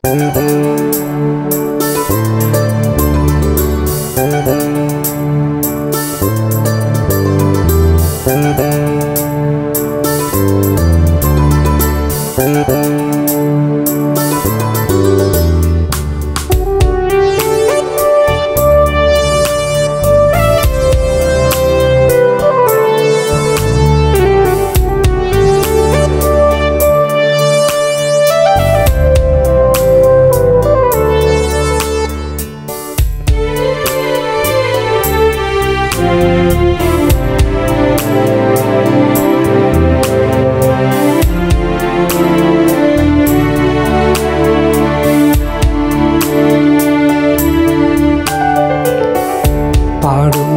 പാടും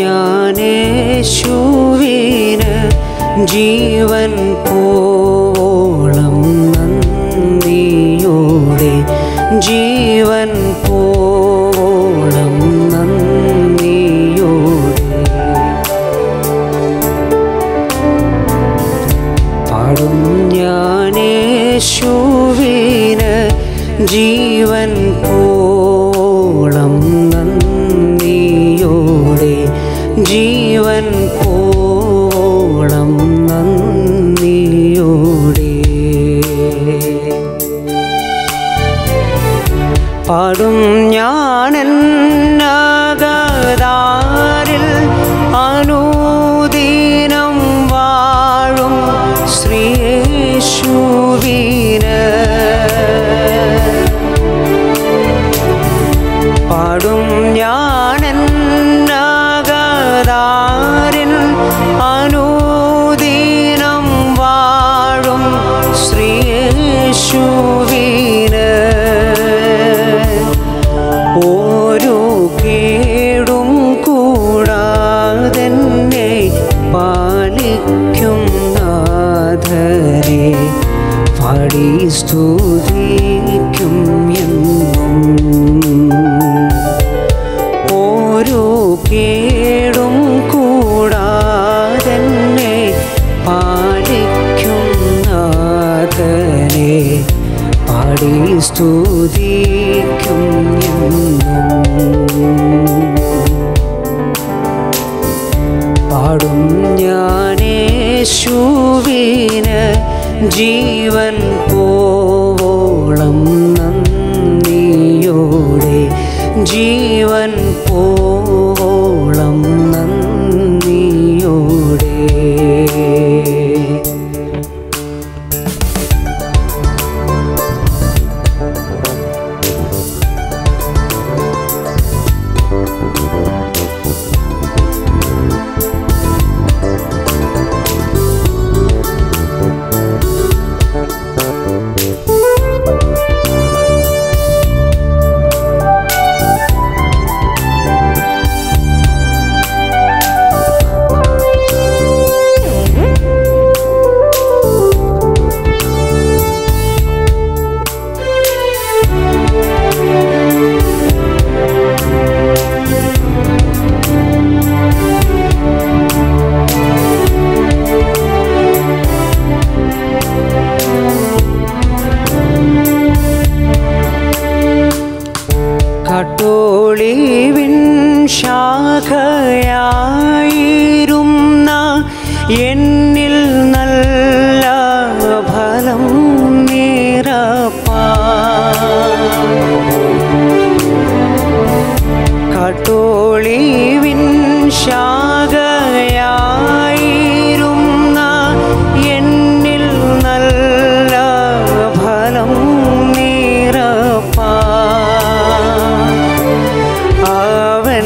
ഞാനേശുവിന് ജീവൻ പോളം നന്ദിയോടെ ജീവൻ പോളം നന്ദിയോടെ പാടും ഞാനേശുവിന് ജീവൻ പോളം നന്ദിയോടെ ജീവൻ പോളം നന്ദിയോടെ പാടും ഞാനെന്നകതാരിൽ അനുദീനം വാഴും ശ്രീയേശുവിന് പാടും ഞാനെന്നകതാരിൽ അനുദീനം വാഴും ശ്രീയേശുവിന് ഓരോ കേടും കൂടാതെന്നെ പാലിക്കും നാഥരെ പാടി സ്തുതിക്കും എന്നും ഓരോ കേടും കൂടാതെന്നെ പാലിക്കും നാഥനെ പാടി സ്തുതിക്കും എന്നും പാടും ഞാനേശുവിന് ജീവൻ പോളം നന്ദിയോടെ ജീവൻ പോളം നന്ദിയോടെ കട്ടോളിവിൻ ശാഖയായിരുന്ന എന്നിൽ നല്ല ഫലം നിറപ്പാ കട്ടോളിവിൻ ശാഖയായിരുന്ന എന്നിൽ നല്ല ഫലം നിറപ്പാ അവൻ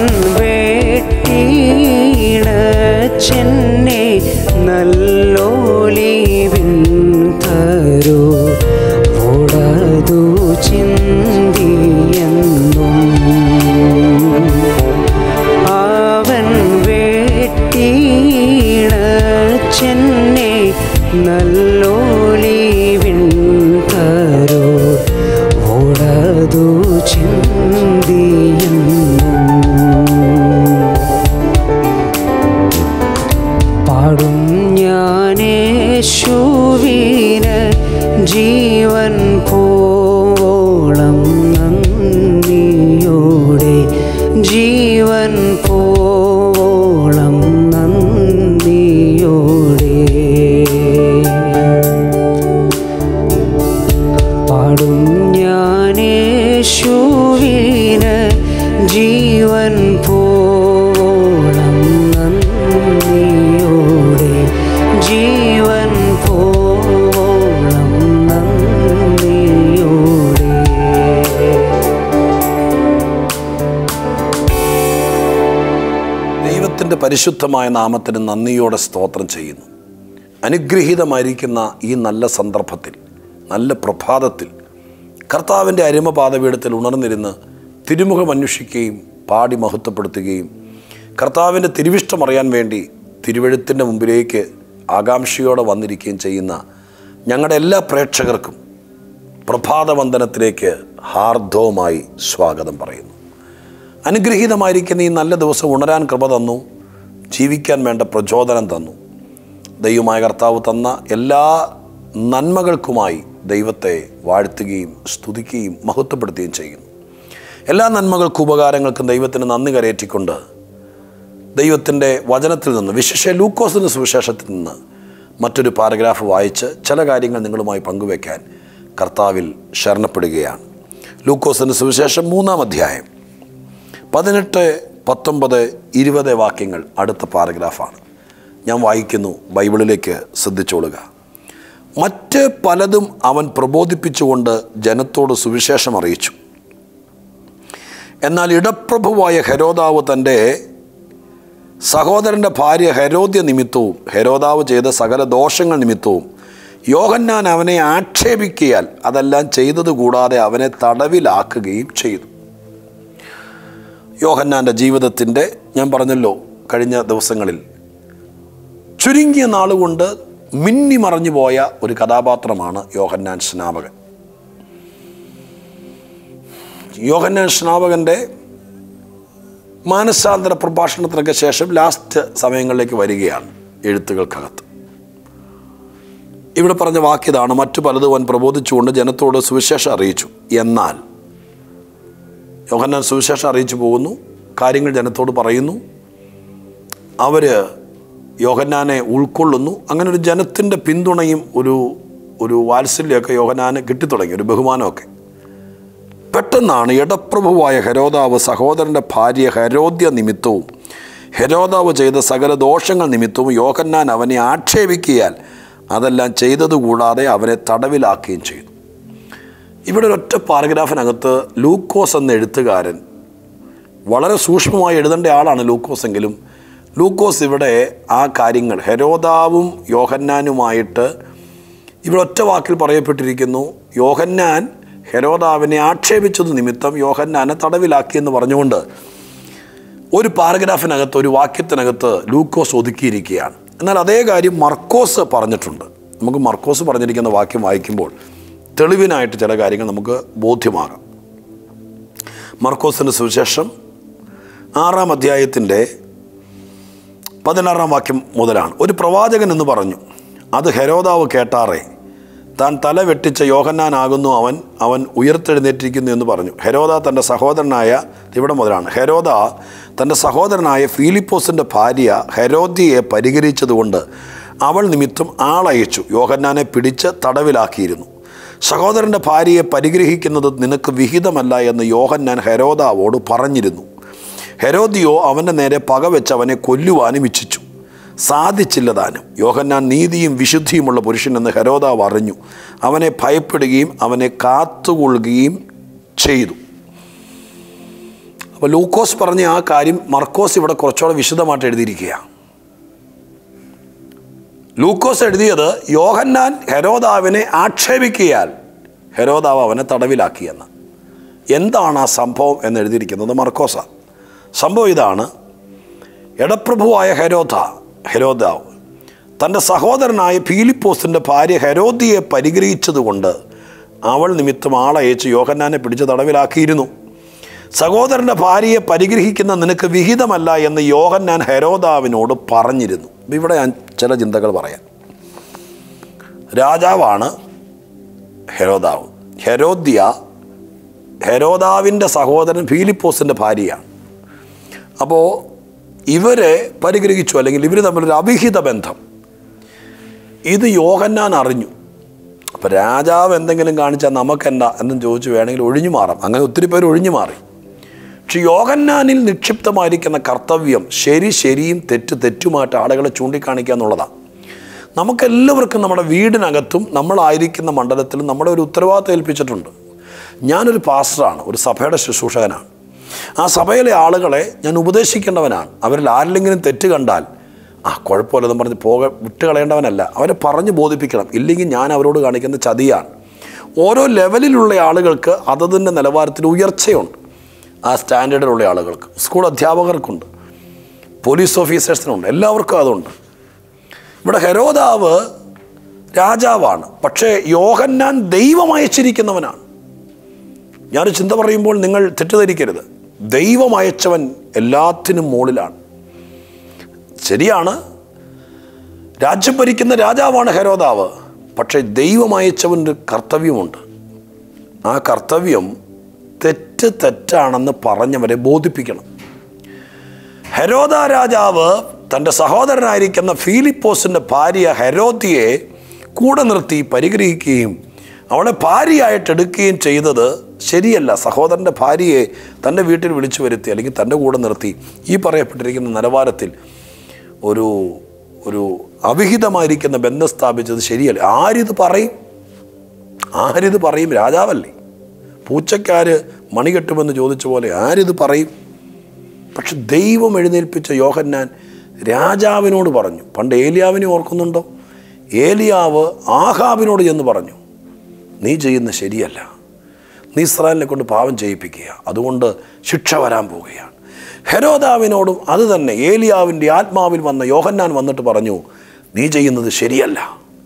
വെട്ടിയിടച്ചെന്നെ നല്ലോലിവിൻ തരൂ ഓടതു ചിന്തിയെന്നും അവൻ വെട്ടിയിടച്ചെന്നെ നല്ലോലിവിൻ തരൂ ഓടതു ചിന്തിയെന്നും പാടും ഞാനേശുവിന് ജീവൻ പോളം പാടും ഞാനേശുവിന് ജീവൻ പോളം നന്ദിയോടെ ജീവൻ പോളം നന്ദിയോടെ ദൈവത്തിൻ്റെ പരിശുദ്ധമായ നാമത്തിന് നന്ദിയോടെ സ്തോത്രം ചെയ്യുന്നു അനുഗ്രഹീതമായിരിക്കുന്ന ഈ നല്ല സന്ദർഭത്തിൽ നല്ല പ്രഭാതത്തിൽ കർത്താവിൻ്റെ അരിമപാതപീഠത്തിൽ ഉണർന്നിരുന്ന് തിരുമുഖം അന്വേഷിക്കുകയും പാടി മഹത്വപ്പെടുത്തുകയും കർത്താവിൻ്റെ തിരുവിഷ്ടം അറിയാൻ വേണ്ടി തിരുവഴുത്തിൻ്റെ മുമ്പിലേക്ക് ആകാംക്ഷയോടെ വന്നിരിക്കുകയും ചെയ്യുന്ന ഞങ്ങളുടെ എല്ലാ പ്രേക്ഷകർക്കും പ്രഭാതവന്ദനത്തിലേക്ക് ഹാർദവുമായി സ്വാഗതം പറയുന്നു അനുഗ്രഹീതമായിരിക്കുന്ന ഈ നല്ല ദിവസം ഉണരാൻ കൃപ തന്നു ജീവിക്കാൻ വേണ്ട പ്രചോദനം തന്നു ദൈവമായ കർത്താവ് തന്ന എല്ലാ നന്മകൾക്കുമായി ദൈവത്തെ വാഴ്ത്തുകയും സ്തുതിക്കുകയും മഹത്വപ്പെടുത്തുകയും ചെയ്യുന്നു എല്ലാ നന്മകൾക്കും ഉപകാരങ്ങൾക്കും ദൈവത്തിന് നന്ദി കരയേറ്റിക്കൊണ്ട് ദൈവത്തിൻ്റെ വചനത്തിൽ നിന്ന് വിശേഷ ലൂക്കോസിൻ്റെ സുവിശേഷത്തിൽ നിന്ന് മറ്റൊരു പാരഗ്രാഫ് വായിച്ച് ചില കാര്യങ്ങൾ നിങ്ങളുമായി പങ്കുവയ്ക്കാൻ കർത്താവിൽ ശരണപ്പെടുകയാണ് ലൂക്കോസിൻ്റെ സുവിശേഷം മൂന്നാം അധ്യായം പതിനെട്ട് പത്തൊമ്പത് ഇരുപത് വാക്യങ്ങൾ അടുത്ത പാരഗ്രാഫാണ് ഞാൻ വായിക്കുന്നു ബൈബിളിലേക്ക് ശ്രദ്ധിച്ചോളുക മറ്റ് പലതും അവൻ പ്രബോധിപ്പിച്ചുകൊണ്ട് ജനത്തോട് സുവിശേഷം അറിയിച്ചു എന്നാൽ ഇടപ്രഭുവായ ഹെരോദാവ് തൻ്റെ സഹോദരൻ്റെ ഭാര്യ ഹെരോദ്യ നിമിത്തവും ഹെരോദാവ് ചെയ്ത സകല ദോഷങ്ങൾ നിമിത്തവും യോഹന്നാൻ അവനെ ആക്ഷേപിക്കിയാൽ അതെല്ലാം ചെയ്തത് കൂടാതെ അവനെ തടവിലാക്കുകയും ചെയ്തു യോഹന്നാൻ്റെ ജീവിതത്തിൻ്റെ ഞാൻ പറഞ്ഞല്ലോ കഴിഞ്ഞ ദിവസങ്ങളിൽ ചുരുങ്ങിയ നാളുകൊണ്ട് മിന്നി മറഞ്ഞു പോയ ഒരു കഥാപാത്രമാണ് യോഹന്നാൻ സ്നാപകൻ യോഹന്നാൻ സ്നാപകൻ്റെ മാനസാന്തര പ്രഭാഷണത്തിനൊക്കെ ശേഷം ലാസ്റ്റ് സമയങ്ങളിലേക്ക് വരികയാണ് എഴുത്തുകൾക്കകത്ത് ഇവിടെ പറഞ്ഞ വാക്യതാണ് മറ്റു പലതും അവൻ പ്രബോധിച്ചുകൊണ്ട് ജനത്തോട് സുവിശേഷം അറിയിച്ചു എന്നാൽ യോഹന്നാൻ സുവിശേഷം അറിയിച്ചു പോകുന്നു കാര്യങ്ങൾ ജനത്തോട് പറയുന്നു അവർ യോഹന്നാനെ ഉൾക്കൊള്ളുന്നു അങ്ങനെ ഒരു ജനത്തിൻ്റെ പിന്തുണയും ഒരു ഒരു വാത്സല്യമൊക്കെ യോഹന്നാന് കിട്ടിത്തുടങ്ങി ഒരു ബഹുമാനമൊക്കെ പെട്ടെന്നാണ് ഇടപ്രഭുവായ ഹരോദാവ് സഹോദരൻ്റെ ഭാര്യ ഹരോദ്യ നിമിത്തവും ഹരോദാവ് ചെയ്ത സകല ദോഷങ്ങൾ നിമിത്തവും യോഹന്നാൻ അവനെ ആക്ഷേപിക്കിയാൽ അതെല്ലാം ചെയ്തതുകൂടാതെ അവനെ തടവിലാക്കുകയും ചെയ്തു ഇവിടെ ഒരൊറ്റ പാരഗ്രാഫിനകത്ത് ലൂക്കോസ് എന്ന എഴുത്തുകാരൻ വളരെ സൂക്ഷ്മമായി എഴുതേണ്ട ആളാണ് ലൂക്കോസ് എങ്കിലും ലൂക്കോസ് ഇവിടെ ആ കാര്യങ്ങൾ ഹെരോദാവും യോഹന്നാനുമായിട്ട് ഇവിടെ ഒറ്റ വാക്കിൽ പറയപ്പെട്ടിരിക്കുന്നു യോഹന്നാൻ ഹെരോദാവിനെ ആക്ഷേപിച്ചത് നിമിത്തം യോഹന്നാനെ തടവിലാക്കിയെന്ന് പറഞ്ഞുകൊണ്ട് ഒരു പാരഗ്രാഫിനകത്ത് ഒരു വാക്യത്തിനകത്ത് ലൂക്കോസ് ഒതുക്കിയിരിക്കുകയാണ് എന്നാൽ അതേ കാര്യം മർക്കോസ് പറഞ്ഞിട്ടുണ്ട് നമുക്ക് മർക്കോസ് പറഞ്ഞിരിക്കുന്ന വാക്യം വായിക്കുമ്പോൾ തെളിവിനായിട്ട് ചില കാര്യങ്ങൾ നമുക്ക് ബോധ്യമാകാം മർക്കോസിൻ്റെ സുവിശേഷം ആറാം അധ്യായത്തിൻ്റെ പതിനാറാം വാക്യം മുതലാണ് ഒരു പ്രവാചകൻ എന്ന് പറഞ്ഞു അത് ഹെരോദാവ് കേട്ടാറേ താൻ തല വെട്ടിച്ച യോഹന്നാനാകുന്നു അവൻ അവൻ ഉയർത്തെഴുന്നേറ്റിരിക്കുന്നു എന്ന് പറഞ്ഞു ഹെരോദ തൻ്റെ സഹോദരനായ ഇവിടെ മുതലാണ് ഹെരോദ തൻ്റെ സഹോദരനായ ഫീലിപ്പോസിൻ്റെ ഭാര്യ ഹെരോദ്യയെ പരിഹരിച്ചതുകൊണ്ട് അവൾ നിമിത്തം ആളയച്ചു യോഹന്നാനെ പിടിച്ച് തടവിലാക്കിയിരുന്നു സഹോദരൻ്റെ ഭാര്യയെ പരിഗ്രഹിക്കുന്നത് നിനക്ക് വിഹിതമല്ല എന്ന് യോഹന്നാൻ ഹെരോദാവോട് പറഞ്ഞിരുന്നു ഹെരോദിയോ അവൻ്റെ നേരെ പകവെച്ച് അവനെ കൊല്ലുവാനും ഇച്ഛിച്ചു സാധിച്ചില്ല താനും യോഹന്നാൻ നീതിയും വിശുദ്ധിയുമുള്ള പുരുഷനെന്ന് ഹെരോദാവ് അറിഞ്ഞു അവനെ ഭയപ്പെടുകയും അവനെ കാത്തുകൊള്ളുകയും ചെയ്തു അപ്പോൾ ലൂക്കോസ് പറഞ്ഞ ആ കാര്യം മർക്കോസ് ഇവിടെ കുറച്ചുകൂടെ വിശദമായിട്ട് എഴുതിയിരിക്കുകയാണ് ലൂക്കോസ് എഴുതിയത് യോഹന്നാൻ ഹെരോദാവിനെ ആക്ഷേപിക്കിയാൽ ഹെരോദാവ് അവനെ തടവിലാക്കിയെന്ന് എന്താണ് ആ സംഭവം എന്ന് എഴുതിയിരിക്കുന്നത് മർക്കോസ സംഭവം ഇതാണ് എടപ്രഭുവായ ഹെരോദ ഹെരോദാവ് തൻ്റെ സഹോദരനായ ഫീലിപ്പോസിൻ്റെ ഭാര്യ ഹെരോദിയെ പരിഗ്രഹിച്ചതുകൊണ്ട് അവൾ നിമിത്തം ആളയച്ച് യോഹന്നാനെ പിടിച്ച് തടവിലാക്കിയിരുന്നു സഹോദരൻ്റെ ഭാര്യയെ പരിഗ്രഹിക്കുന്ന നിനക്ക് വിഹിതമല്ല എന്ന് യോഹന്നാൻ ഹെരോദാവിനോട് പറഞ്ഞിരുന്നു ഇവിടെ ഞാൻ ചില ചിന്തകൾ പറയാം രാജാവാണ് ഹെരോദാവ് ഹെരോദ്യ ഹെരോദാവിൻ്റെ സഹോദരൻ ഫീലിപ്പോസിൻ്റെ ഭാര്യയാണ് അപ്പോൾ ഇവരെ പരിഗ്രഹിച്ചു അല്ലെങ്കിൽ ഇവർ തമ്മിലൊരു അവിഹിത ബന്ധം ഇത് യോഹന്നാൻ അറിഞ്ഞു അപ്പോൾ രാജാവ് എന്തെങ്കിലും കാണിച്ചാൽ നമുക്കെന്താ എന്നും ചോദിച്ചു വേണമെങ്കിൽ ഒഴിഞ്ഞു മാറാം അങ്ങനെ ഒത്തിരി പേര് ഒഴിഞ്ഞു മാറി പക്ഷെ യോഗന്നാനിൽ നിക്ഷിപ്തമായിരിക്കുന്ന കർത്തവ്യം ശരി ശരിയും തെറ്റ് തെറ്റുമായിട്ട് ആളുകളെ ചൂണ്ടിക്കാണിക്കുക എന്നുള്ളതാണ് നമുക്കെല്ലാവർക്കും നമ്മുടെ വീടിനകത്തും നമ്മളായിരിക്കുന്ന മണ്ഡലത്തിലും നമ്മുടെ ഒരു ഉത്തരവാദിത്തം ഏൽപ്പിച്ചിട്ടുണ്ട് ഞാനൊരു പാസ്റ്ററാണ് ഒരു സഭയുടെ ശുശ്രൂഷകനാണ് ആ സഭയിലെ ആളുകളെ ഞാൻ ഉപദേശിക്കേണ്ടവനാണ് അവരിൽ ആരിലെങ്കിലും തെറ്റ് കണ്ടാൽ ആ കുഴപ്പമില്ലെന്ന് പറഞ്ഞ് പോക വിട്ട് കളയേണ്ടവനല്ല അവരെ പറഞ്ഞ് ബോധിപ്പിക്കണം ഇല്ലെങ്കിൽ ഞാൻ അവരോട് കാണിക്കുന്ന ചതിയാണ് ഓരോ ലെവലിലുള്ള ആളുകൾക്ക് അതതിൻ്റെ നിലവാരത്തിൽ ഉയർച്ചയുണ്ട് ആ സ്റ്റാൻഡേർഡിലുള്ള ആളുകൾക്ക് സ്കൂൾ അധ്യാപകർക്കുണ്ട് പോലീസ് ഓഫീസേഴ്സിനുണ്ട് എല്ലാവർക്കും അതുണ്ട് ഇവിടെ ഹെരോദാവ് രാജാവാണ് പക്ഷേ യോഹന്നാൻ ദൈവം അയച്ചിരിക്കുന്നവനാണ് ഞാനൊരു ചിന്ത പറയുമ്പോൾ നിങ്ങൾ തെറ്റിദ്ധരിക്കരുത് ദൈവം അയച്ചവൻ എല്ലാത്തിനും മുകളിലാണ് ശരിയാണ് രാജ്യം ഭരിക്കുന്ന രാജാവാണ് ഹെരോദാവ് പക്ഷേ ദൈവം അയച്ചവൻ്റെ കർത്തവ്യമുണ്ട് ആ കർത്തവ്യം തെറ്റ് തെറ്റാണെന്ന് പറഞ്ഞവരെ ബോധിപ്പിക്കണം ഹെരോദ രാജാവ് തൻ്റെ സഹോദരനായിരിക്കുന്ന ഫീലിപ്പോസിൻ്റെ ഭാര്യ ഹെരോദിയെ കൂടെ നിർത്തി പരിഗ്രഹിക്കുകയും അവളെ ഭാര്യയായിട്ട് എടുക്കുകയും ചെയ്തത് ശരിയല്ല സഹോദരൻ്റെ ഭാര്യയെ തൻ്റെ വീട്ടിൽ വിളിച്ചു വരുത്തി അല്ലെങ്കിൽ തൻ്റെ കൂടെ നിർത്തി ഈ പറയപ്പെട്ടിരിക്കുന്ന നിലവാരത്തിൽ ഒരു ഒരു അവിഹിതമായിരിക്കുന്ന ബന്ധം സ്ഥാപിച്ചത് ശരിയല്ല ആരിത് പറയും ആരിത് പറയും രാജാവല്ലേ പൂച്ചക്കാര് മണി കെട്ടുമെന്ന് ചോദിച്ച പോലെ ആരിത് പറയും പക്ഷെ ദൈവം എഴുന്നേൽപ്പിച്ച യോഹന്നാൻ രാജാവിനോട് പറഞ്ഞു പണ്ട് ഏലിയാവിനെ ഓർക്കുന്നുണ്ടോ ഏലിയാവ് ആഹാബിനോട് ചെന്ന് പറഞ്ഞു നീ ചെയ്യുന്ന ശരിയല്ല നീ ഇസ്രായേലിനെ കൊണ്ട് പാപം ചെയ്യിപ്പിക്കുക അതുകൊണ്ട് ശിക്ഷ വരാൻ പോവുകയാണ് ഹെരോദാവിനോടും അത് തന്നെ ഏലിയാവിൻ്റെ ആത്മാവിൽ വന്ന യോഹന്നാൻ വന്നിട്ട് പറഞ്ഞു നീ ചെയ്യുന്നത് ശരിയല്ല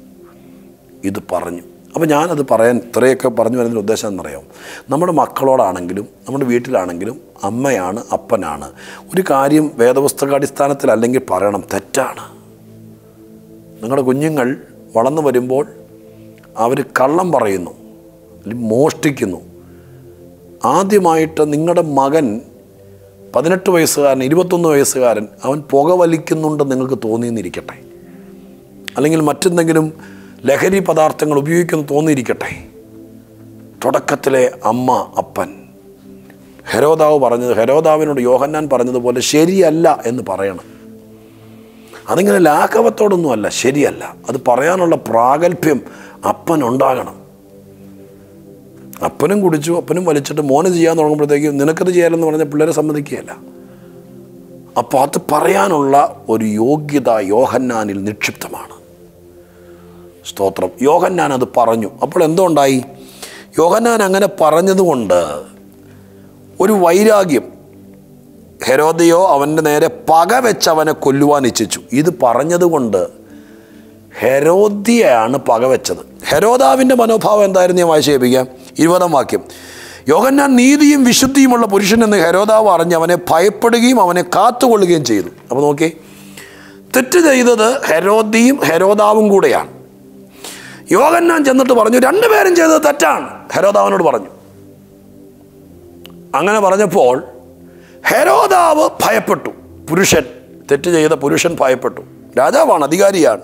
ഇത് പറഞ്ഞു അപ്പോൾ ഞാനത് പറയാൻ ഇത്രയൊക്കെ പറഞ്ഞു വരുന്നതിന് ഉദ്ദേശം എന്നറിയാം നമ്മുടെ മക്കളോടാണെങ്കിലും നമ്മുടെ വീട്ടിലാണെങ്കിലും അമ്മയാണ് അപ്പനാണ് ഒരു കാര്യം വേദപുസ്തകാടിസ്ഥാനത്തിൽ അല്ലെങ്കിൽ പറയണം തെറ്റാണ് നിങ്ങളുടെ കുഞ്ഞുങ്ങൾ വളർന്നു വരുമ്പോൾ അവർ കള്ളം പറയുന്നു അല്ലെങ്കിൽ മോഷ്ടിക്കുന്നു ആദ്യമായിട്ട് നിങ്ങളുടെ മകൻ പതിനെട്ട് വയസ്സുകാരൻ ഇരുപത്തൊന്ന് വയസ്സുകാരൻ അവൻ പുക വലിക്കുന്നുണ്ടെന്ന് നിങ്ങൾക്ക് തോന്നിയെന്നിരിക്കട്ടെ അല്ലെങ്കിൽ മറ്റെന്തെങ്കിലും ലഹരി പദാർത്ഥങ്ങൾ ഉപയോഗിക്കുന്നു തോന്നിയിരിക്കട്ടെ തുടക്കത്തിലെ അമ്മ അപ്പൻ ഹെരോദാവ് പറഞ്ഞത് ഹെരോദാവിനോട് യോഹന്നാൻ പറഞ്ഞതുപോലെ ശരിയല്ല എന്ന് പറയണം അതിങ്ങനെ ലാഘവത്തോടൊന്നുമല്ല ശരിയല്ല അത് പറയാനുള്ള പ്രാഗൽഭ്യം അപ്പനുണ്ടാകണം അപ്പനും കുടിച്ചു അപ്പനും വലിച്ചിട്ട് മോന് ചെയ്യാൻ തുടങ്ങുമ്പോഴത്തേക്കും നിനക്കത് ചെയ്യാനെന്ന് പറഞ്ഞ പിള്ളേരെ സമ്മതിക്കുകയല്ല അപ്പോൾ അത് പറയാനുള്ള ഒരു യോഗ്യത യോഹന്നാനിൽ നിക്ഷിപ്തമാണ് സ്തോത്രം യോഹന്നാൻ അത് പറഞ്ഞു അപ്പോൾ എന്തുണ്ടായി യോഹന്നാൻ അങ്ങനെ പറഞ്ഞതുകൊണ്ട് ഒരു വൈരാഗ്യം ഹെരോദയോ അവൻ്റെ നേരെ പക വെച്ച് അവനെ കൊല്ലുവാൻ ഇച്ഛിച്ചു ഇത് പറഞ്ഞതുകൊണ്ട് ഹെരോദിയാണ് പകവെച്ചത് ഹെരോദാവിൻ്റെ മനോഭാവം എന്തായിരുന്നു ഞാൻ വായിച്ചു കേൾപ്പിക്കാം ഇരുപതാം വാക്യം യോഹന്നാൻ നീതിയും വിശുദ്ധിയുമുള്ള പുരുഷൻ എന്ന് ഹെരോദാവ് അറിഞ്ഞ് അവനെ ഭയപ്പെടുകയും അവനെ കാത്തുകൊള്ളുകയും ചെയ്തു അപ്പോൾ നോക്കി തെറ്റ് ചെയ്തത് ഹെരോദിയും ഹെരോദാവും കൂടെയാണ് യോഗന്നാൻ ചെന്നിട്ട് പറഞ്ഞു രണ്ടുപേരും ചെയ്തത് തെറ്റാണ് ഹെരോദാവിനോട് പറഞ്ഞു അങ്ങനെ പറഞ്ഞപ്പോൾ ഹെരോദാവ് ഭയപ്പെട്ടു പുരുഷൻ തെറ്റ് ചെയ്ത പുരുഷൻ ഭയപ്പെട്ടു രാജാവാണ് അധികാരിയാണ്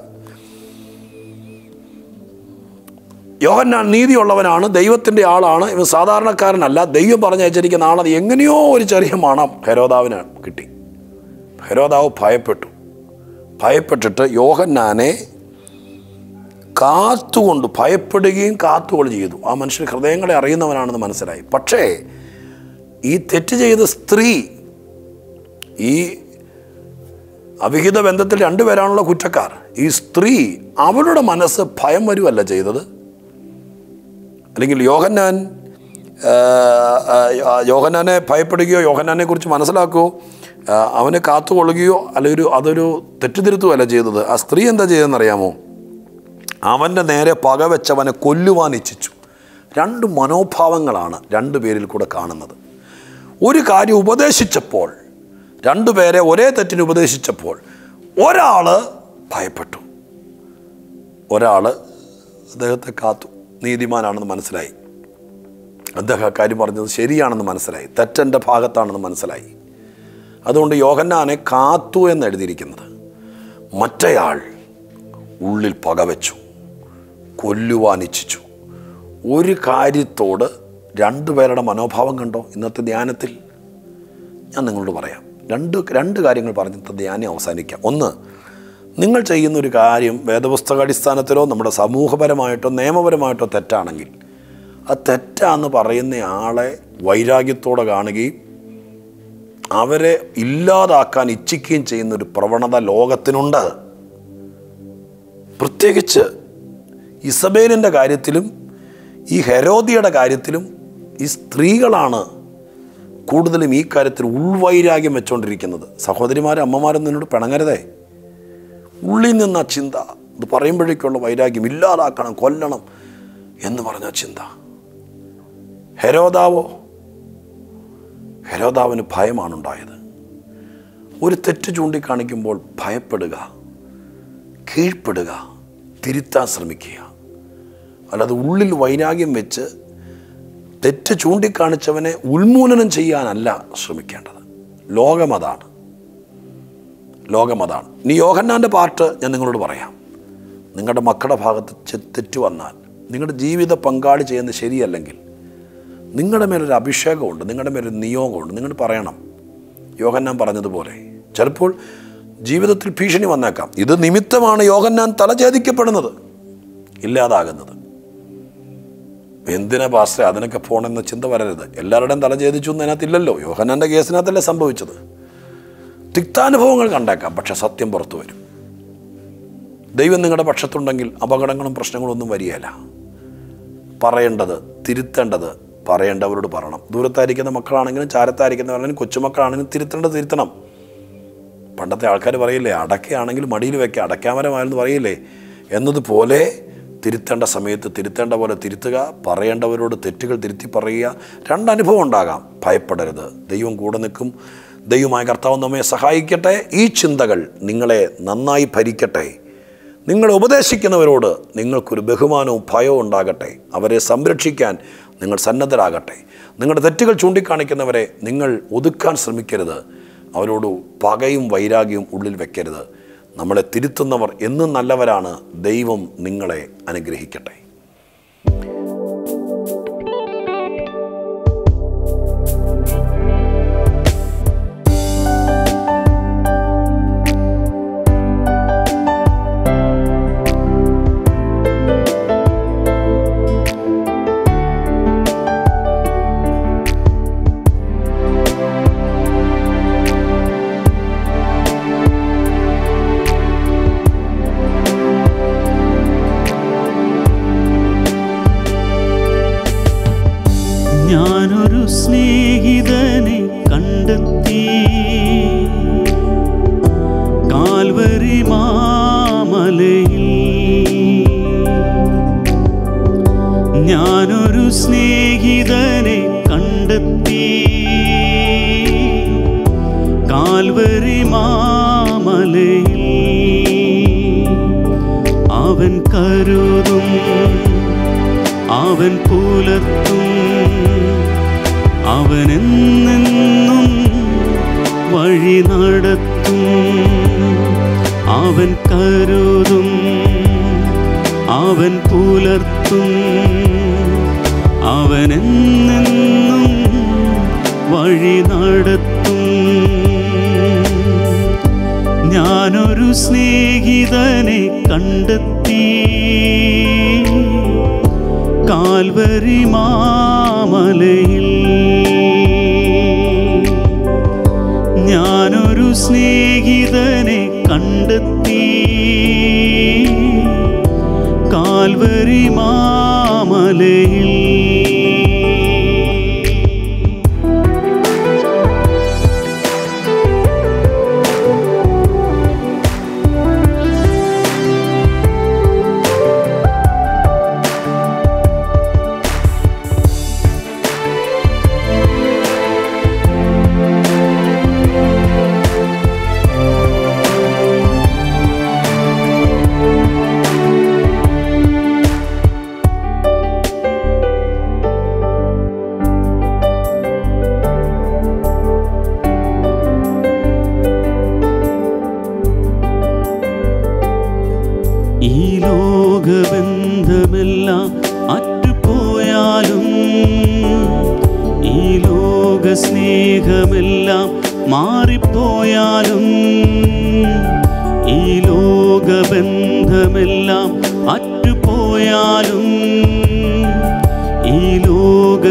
യോഹന്നാൻ നീതിയുള്ളവനാണ് ദൈവത്തിൻ്റെ ആളാണ് ഇവൻ സാധാരണക്കാരനല്ല ദൈവം പറഞ്ഞയച്ചിരിക്കുന്ന ആളത് എങ്ങനെയോ ഒരു ചെറിയ മണം ഹെരോദാവിന് കിട്ടി ഹെരോദാവ് ഭയപ്പെട്ടു ഭയപ്പെട്ടിട്ട് യോഹന്നാനെ കാത്തുകൊണ്ട് ഭയപ്പെടുകയും കാത്തുകൊണ്ട് ചെയ്തു ആ മനുഷ്യൻ ഹൃദയങ്ങളെ അറിയുന്നവനാണെന്ന് മനസ്സിലായി പക്ഷേ ഈ തെറ്റ് ചെയ്ത സ്ത്രീ ഈ അവിഹിത ബന്ധത്തിൽ രണ്ടുപേരാണുള്ള കുറ്റക്കാർ ഈ സ്ത്രീ അവളുടെ മനസ്സ് ഭയം വരുമല്ല ചെയ്തത് അല്ലെങ്കിൽ യോഹന്നാൻ ആ, ആ, യോഹന്നാനെ ഭയപ്പെടുകയോ യോഹന്നാനെ കുറിച്ച് മനസ്സിലാക്കുകയോ ആ, അവനെ കാത്തുകൊള്ളുകയോ അല്ലെങ്കിൽ ഒരു അതൊരു തെറ്റിതിരുത്തുകയല്ല ചെയ്തത് ആ സ്ത്രീ എന്താ ചെയ്തതെന്നറിയാമോ അവൻ്റെ നേരെ പകവെച്ചവനെ കൊല്ലുവാൻ ഇച്ഛിച്ചു രണ്ട് മനോഭാവങ്ങളാണ് രണ്ടു പേരിൽ കൂടെ കാണുന്നത് ഒരു കാര്യം ഉപദേശിച്ചപ്പോൾ രണ്ടുപേരെ ഒരേ തെറ്റിന് ഉപദേശിച്ചപ്പോൾ ഒരാൾ ഭയപ്പെട്ടു ഒരാൾ അദ്ദേഹത്തെ കാത്തു നീതിമാനാണെന്ന് മനസ്സിലായി അദ്ദേഹം ആ കാര്യം പറഞ്ഞത് ശരിയാണെന്ന് മനസ്സിലായി തെറ്റെൻ്റെ ഭാഗത്താണെന്ന് മനസ്സിലായി അതുകൊണ്ട് യോഹന്നാനെ കാത്തു എന്ന് എഴുതിയിരിക്കുന്നത് മറ്റേയാൾ ഉള്ളിൽ പകവെച്ചു കൊല്ലുവാൻ ഇച്ഛിച്ചു ഒരു കാര്യത്തോട് രണ്ടുപേരുടെ മനോഭാവം കണ്ടോ ഇന്നത്തെ ധ്യാനത്തിൽ ഞാൻ നിങ്ങളോട് പറയാം രണ്ട് രണ്ട് കാര്യങ്ങൾ പറഞ്ഞിട്ട് ധ്യാനം അവസാനിക്കാം ഒന്ന് നിങ്ങൾ ചെയ്യുന്ന ഒരു കാര്യം വേദപുസ്തക അടിസ്ഥാനത്തിലോ നമ്മുടെ സമൂഹപരമായിട്ടോ നിയമപരമായിട്ടോ തെറ്റാണെങ്കിൽ ആ തെറ്റാന്ന് പറയുന്ന ആളെ വൈരാഗ്യത്തോടെ കാണുകയും അവരെ ഇല്ലാതാക്കാൻ ഇച്ഛിക്കുകയും ചെയ്യുന്ന ഒരു പ്രവണത ലോകത്തിനുണ്ട് പ്രത്യേകിച്ച് ഇസബേലിൻ്റെ കാര്യത്തിലും ഈ ഹെരോദിയുടെ കാര്യത്തിലും ഈ സ്ത്രീകളാണ് കൂടുതലും ഈ കാര്യത്തിൽ ഉൾവൈരാഗ്യം വെച്ചുകൊണ്ടിരിക്കുന്നത് സഹോദരിമാരും അമ്മമാരും നിന്നോട് പിണങ്ങരുതേ ഉള്ളിൽ നിന്ന ചിന്ത ഇത് പറയുമ്പോഴേക്കുള്ള വൈരാഗ്യം ഇല്ലാതാക്കണം കൊല്ലണം എന്ന് പറഞ്ഞ ചിന്ത ഹെരോദാവോ ഹെരോദാവിന് ഭയമാണ് ഉണ്ടായത് ഒരു തെറ്റ് ചൂണ്ടിക്കാണിക്കുമ്പോൾ ഭയപ്പെടുക കീഴ്പ്പെടുക തിരുത്താൻ ശ്രമിക്കുക അല്ലാതെ ഉള്ളിൽ വൈരാഗ്യം വെച്ച് തെറ്റ് ചൂണ്ടിക്കാണിച്ചവനെ ഉന്മൂലനം ചെയ്യാനല്ല ശ്രമിക്കേണ്ടത് ലോകമതാണ് ലോകമതാണ് ഇനി യോഹന്നാൻ്റെ പാർട്ട് ഞാൻ നിങ്ങളോട് പറയാം നിങ്ങളുടെ മക്കളുടെ ഭാഗത്ത് ചെ- തെറ്റ് വന്നാൽ നിങ്ങളുടെ ജീവിത പങ്കാളി ചെയ്യുന്നത് ശരിയല്ലെങ്കിൽ നിങ്ങളുടെ മേലൊരു അഭിഷേകമുണ്ട് നിങ്ങളുടെ മേലൊരു നിയോഗമുണ്ട് നിങ്ങൾ പറയണം യോഹന്നാൻ പറഞ്ഞതുപോലെ ചിലപ്പോൾ ജീവിതത്തിൽ ഭീഷണി വന്നേക്കാം ഇത് നിമിത്തമാണ് യോഹന്നാൻ തലഛേദിക്കപ്പെടുന്നത് ഇല്ലാതാകുന്നത് എന്തിനാ പാസ്റ്റേ അതിനൊക്കെ പോണെന്ന ചിന്ത വരരുത് എല്ലാവരുടെയും തലഛേദിച്ചു എന്ന് അതിനകത്തില്ലല്ലോ യോഹന്നാൻ്റെ കേസിനകത്തല്ലേ സംഭവിച്ചത് തിക്താനുഭവങ്ങൾ കണ്ടേക്കാം പക്ഷെ സത്യം പുറത്തു വരും ദൈവം നിങ്ങളുടെ പക്ഷത്തുണ്ടെങ്കിൽ അപകടങ്ങളും പ്രശ്നങ്ങളും ഒന്നും വരികയില്ല പറയേണ്ടത് തിരുത്തേണ്ടത് പറയേണ്ടവരോട് പറയണം ദൂരത്തായിരിക്കുന്ന മക്കളാണെങ്കിലും ചാരത്തായിരിക്കുന്നവരാണെങ്കിലും കൊച്ചുമക്കളാണെങ്കിലും തിരുത്തേണ്ടത് തിരുത്തണം പണ്ടത്തെ ആൾക്കാർ പറയില്ലേ അടക്കയാണെങ്കിൽ മടിയിൽ വെക്കുക അടയ്ക്കാമരമായെന്ന് പറയില്ലേ എന്നതുപോലെ തിരുത്തേണ്ട സമയത്ത് തിരുത്തേണ്ട പോലെ തിരുത്തുക പറയേണ്ടവരോട് തെറ്റുകൾ തിരുത്തി പറയുക രണ്ടനുഭവം ഉണ്ടാകാം ഭയപ്പെടരുത് ദൈവം കൂടെ നിൽക്കും ദൈവമായ കർത്താവ് നമ്മെ സഹായിക്കട്ടെ ഈ ചിന്തകൾ നിങ്ങളെ നന്നായി ഭരിക്കട്ടെ നിങ്ങളെ ഉപദേശിക്കുന്നവരോട് നിങ്ങൾക്കൊരു ബഹുമാനവും ഭയവും ഉണ്ടാകട്ടെ അവരെ സംരക്ഷിക്കാൻ നിങ്ങൾ സന്നദ്ധരാകട്ടെ നിങ്ങളുടെ തെറ്റുകൾ ചൂണ്ടിക്കാണിക്കുന്നവരെ നിങ്ങൾ ഒതുക്കാൻ ശ്രമിക്കരുത് അവരോട് പകയും വൈരാഗ്യവും ഉള്ളിൽ വെക്കരുത് നമ്മളെ തിരുത്തുന്നവർ എന്നും നല്ലവരാണ് ദൈവം നിങ്ങളെ അനുഗ്രഹിക്കട്ടെ ഞാനൊരു സ്നേഹിതനെ കണ്ടെത്തി കാൽവരി മാമലയിൽ ഞാനൊരു സ്നേഹിതനെ കണ്ടെത്തി കാൽവരി മാമലയിൽ അവൻ കരുതും അവൻ പുലർത്തും അവനെന്നെന്നും വഴി നടത്തും അവൻ കരുതും അവൻ പുലർത്തും അവനെന്നെന്നും വഴി നടത്തും ഞാനൊരു സ്നേഹിതനെ കണ്ടെത്തി കാൽവരി മാമലയിൽ ഞാനൊരു സ്നേഹിതനെ കണ്ടെത്തി കാൽവരി മാമലയിൽ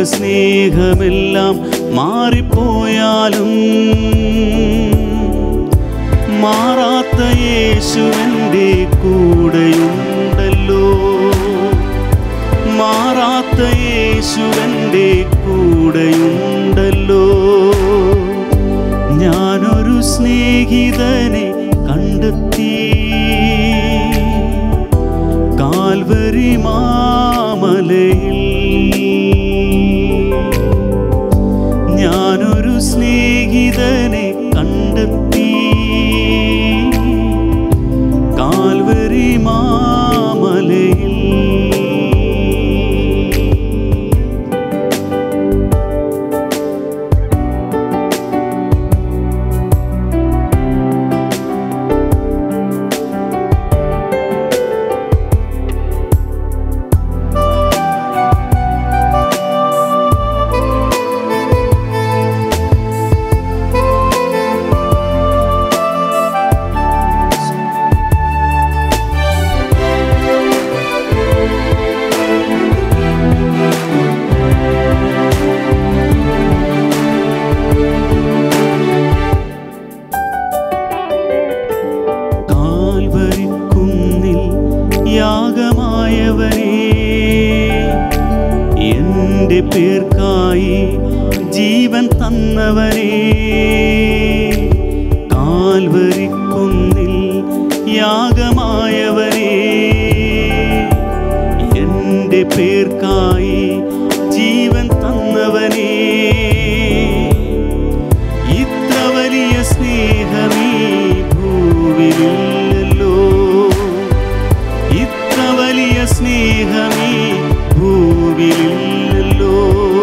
സ്നേഹമെല്ലാം മാറിപ്പോയാലും മാറാത്ത യേശുവൻ്റെ കൂടെയുണ്ടല്ലോ മാറാത്ത യേശുവൻ്റെ കൂടെയുണ്ടല്ലോ ഞാനൊരു സ്നേഹിതനെ കണ്ടെത്തി കാൽവരി മാമലയിൽ ഞാനൊരു സ്നേഹിതനെ കണ്ടെത്തി കാൽവരി മാമലയിൽ കാൽവരിക്കുന്നിൽ യാഗമായവനെ എൻ്റെ പേർക്കായി ജീവൻ തന്നവനെ കാൽവരിക്കുന്നിൽ യാഗമായവനെ എൻ്റെ പേർക്കായി ജീവൻ തന്നവനെ ഇത്ര വലിയ സ്നേഹമേ ഭൂവിലില്ലല്ലോ ഇത്ര വലിയ സ്നേഹമേ ഭൂവിലില്ലല്ലോ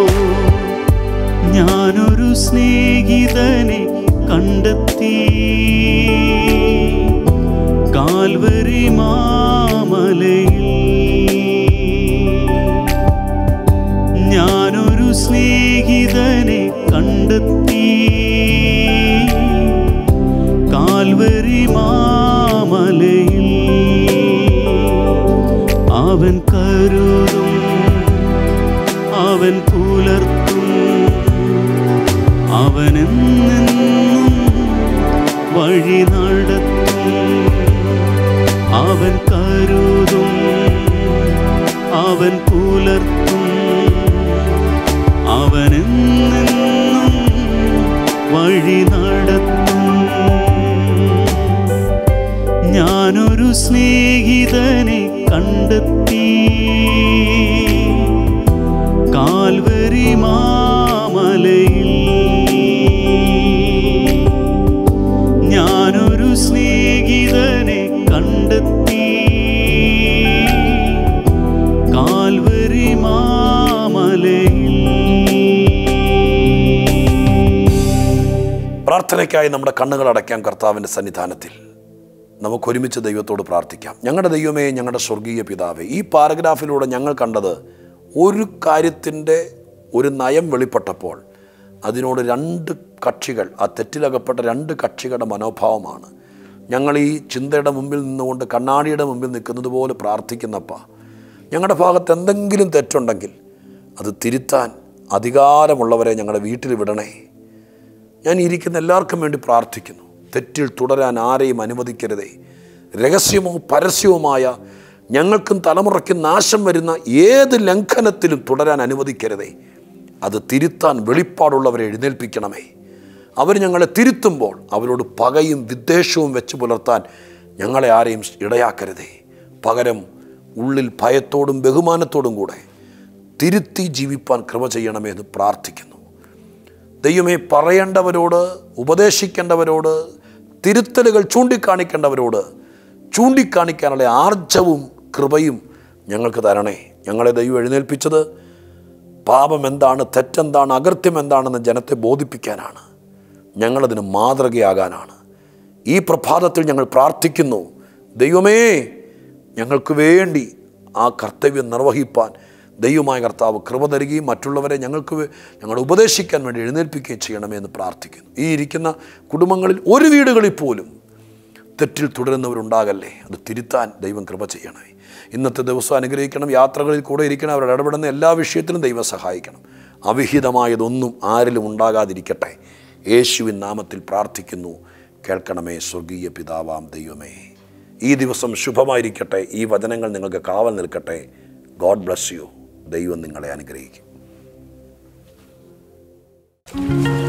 ഞാനൊരു സ്നേഹിതനെ കണ്ടെത്തി കാൽവരി മാമലയിൽ ഞാനൊരു സ്നേഹിതനെ കണ്ടെത്തി കാൽവരി മാമലയിൽ അവൻ കരുതും അവൻ പുലർത്തും അവനെന്നെന്നും വഴി നടത്തും അവൻ കരുതും അവൻ പുലർത്തും അവനെന്നെന്നും വഴി നടത്തും ഞാനൊരു സ്നേഹിതനെ കണ്ടെത്തി കാൽവരി മാമലയിൽ ഞാനൊരു സ്നേഹിതനെ കണ്ടെത്തി കാൽവരി മാമലയിൽ പ്രാർത്ഥനയ്ക്കായി നമ്മുടെ കണ്ണുകൾ അടയ്ക്കാം കർത്താവിൻ്റെ സന്നിധാനത്തിൽ നമുക്ക് ഒരുമിച്ച് ദൈവത്തോട് പ്രാർത്ഥിക്കാം ഞങ്ങളുടെ ദൈവമേ ഞങ്ങളുടെ സ്വർഗീയ പിതാവേ ഈ പാരഗ്രാഫിലൂടെ ഞങ്ങൾ കണ്ടത് ഒരു കാര്യത്തിൻ്റെ ഒരു നയം വെളിപ്പെട്ടപ്പോൾ അതിനോട് രണ്ട് കക്ഷികൾ ആ തെറ്റിലകപ്പെട്ട രണ്ട് കക്ഷികളുടെ മനോഭാവമാണ് ഞങ്ങൾ ഈ ചിന്തയുടെ മുമ്പിൽ നിന്നുകൊണ്ട് കണ്ണാടിയുടെ മുമ്പിൽ നിൽക്കുന്നത് പോലെ പ്രാർത്ഥിക്കുന്നപ്പ ഞങ്ങളുടെ ഭാഗത്ത് എന്തെങ്കിലും തെറ്റുണ്ടെങ്കിൽ അത് തിരുത്താൻ അധികാരമുള്ളവരെ ഞങ്ങളുടെ വീട്ടിൽ വിടണേ ഞാൻ ഇരിക്കുന്ന എല്ലാവർക്കും വേണ്ടി പ്രാർത്ഥിക്കുന്നു തെറ്റിൽ തുടരാൻ ആരെയും അനുവദിക്കരുതേ രഹസ്യമോ പരസ്യവുമായ ഞങ്ങൾക്കും തലമുറയ്ക്കും നാശം വരുന്ന ഏത് ലംഘനത്തിലും തുടരാൻ അനുവദിക്കരുതേ അത് തിരുത്താൻ വെളിപ്പാടുള്ളവരെ എഴുന്നേൽപ്പിക്കണമേ അവർ ഞങ്ങളെ തിരുത്തുമ്പോൾ അവരോട് പകയും വിദ്വേഷവും വെച്ച് പുലർത്താൻ ഞങ്ങളെ ആരെയും ഇടയാക്കരുതേ പകരം ഉള്ളിൽ ഭയത്തോടും ബഹുമാനത്തോടും കൂടെ തിരുത്തി ജീവിപ്പാൻ കൃപ ചെയ്യണമേ എന്ന് പ്രാർത്ഥിക്കുന്നു ദൈവമേ പറയേണ്ടവരോട് ഉപദേശിക്കേണ്ടവരോട് തിരുത്തലുകൾ ചൂണ്ടിക്കാണിക്കേണ്ടവരോട് ചൂണ്ടിക്കാണിക്കാനുള്ള ആർജവും കൃപയും ഞങ്ങൾക്ക് തരണേ ഞങ്ങളെ ദൈവം എഴുന്നേൽപ്പിച്ചത് പാപം എന്താണ് തെറ്റെന്താണ് അകൃത്യം എന്താണെന്ന് ജനത്തെ ബോധിപ്പിക്കാനാണ് ഞങ്ങളതിന് മാതൃകയാകാനാണ് ഈ പ്രഭാതത്തിൽ ഞങ്ങൾ പ്രാർത്ഥിക്കുന്നു ദൈവമേ ഞങ്ങൾക്ക് വേണ്ടി ആ കർത്തവ്യം നിർവഹിപ്പാൻ ദൈവമായ കർത്താവ് കൃപ തരികയും മറ്റുള്ളവരെ ഞങ്ങൾക്ക് വേ- ഞങ്ങളെ ഉപദേശിക്കാൻ വേണ്ടി എഴുന്നേൽപ്പിക്കുകയും ചെയ്യണമേ എന്ന് പ്രാർത്ഥിക്കുന്നു ഈ ഇരിക്കുന്ന കുടുംബങ്ങളിൽ ഒരു വീടുകളിൽ പോലും തെറ്റിൽ തുടരുന്നവരുണ്ടാകല്ലേ അത് തിരുത്താൻ ദൈവം കൃപ ചെയ്യണമേ ഇന്നത്തെ ദിവസം അനുഗ്രഹിക്കണം യാത്രകളിൽ കൂടെ ഇരിക്കണം അവർ ഇടപെടുന്ന എല്ലാ വിഷയത്തിലും ദൈവം സഹായിക്കണം അവിഹിതമായതൊന്നും ആരിലും ഉണ്ടാകാതിരിക്കട്ടെ യേശുവിൻ നാമത്തിൽ പ്രാർത്ഥിക്കുന്നു കേൾക്കണമേ സ്വർഗീയ പിതാവാം ദൈവമേ ഈ ദിവസം ശുഭമായിരിക്കട്ടെ ഈ വചനങ്ങൾ നിങ്ങൾക്ക് കാവൽ നിൽക്കട്ടെ ഗോഡ് ബ്ലസ് യു ദൈവം നിങ്ങളെ അനുഗ്രഹിക്കും